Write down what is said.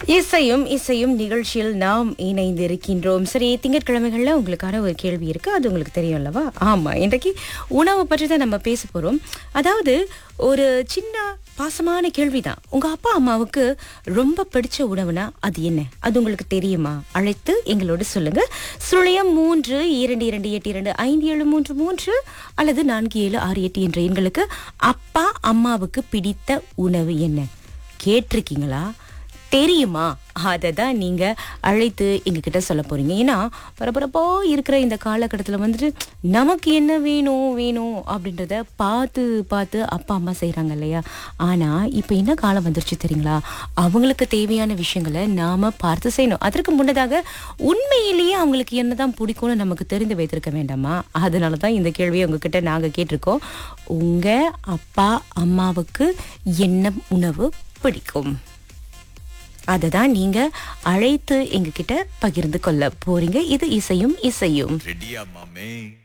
இசையும் இசையும் நிகழ்ச்சியில் நாம் இணைந்திருக்கின்றோம் சரி திங்கட்கிழமைகள்ல உங்களுக்கான ஒரு கேள்வி இருக்கு அது உங்களுக்கு தெரியும் அல்லவா ஆமா இன்றைக்கு உணவு பற்றி தான் நம்ம பேச போறோம் அதாவது ஒரு சின்ன பாசமான கேள்விதான் உங்க அப்பா அம்மாவுக்கு ரொம்ப பிடிச்ச உணவுனா அது என்ன அது உங்களுக்கு தெரியுமா அழைத்து எங்களோடு சொல்லுங்க சுழியம் மூன்று இரண்டு இரண்டு எட்டு இரண்டு ஐந்து ஏழு மூன்று மூன்று அல்லது நான்கு ஏழு ஆறு எட்டு என்ற எண்களுக்கு அப்பா அம்மாவுக்கு பிடித்த உணவு என்ன கேட்டிருக்கீங்களா தெரியுமா அதை தான் நீங்க அழைத்து எங்ககிட்ட சொல்ல போறீங்க ஏன்னா பரபரப்போ இருக்கிற இந்த காலகட்டத்தில் வந்துட்டு நமக்கு என்ன வேணும் வேணும் அப்படின்றத பார்த்து பார்த்து அப்பா அம்மா செய்றாங்க இல்லையா ஆனா இப்போ என்ன காலம் வந்துருச்சு தெரியுங்களா அவங்களுக்கு தேவையான விஷயங்களை நாம பார்த்து செய்யணும் அதற்கு முன்னதாக உண்மையிலேயே அவங்களுக்கு என்னதான் பிடிக்கும்னு நமக்கு தெரிந்து வைத்திருக்க வேண்டாமா அதனால தான் இந்த கேள்வியை உங்ககிட்ட நாங்க கேட்டிருக்கோம் உங்க அப்பா அம்மாவுக்கு என்ன உணவு பிடிக்கும் அதை தான் நீங்க அழைத்து எங்ககிட்ட பகிர்ந்து கொள்ள போறீங்க இது இசையும் இசையும் ரெடியா மாமே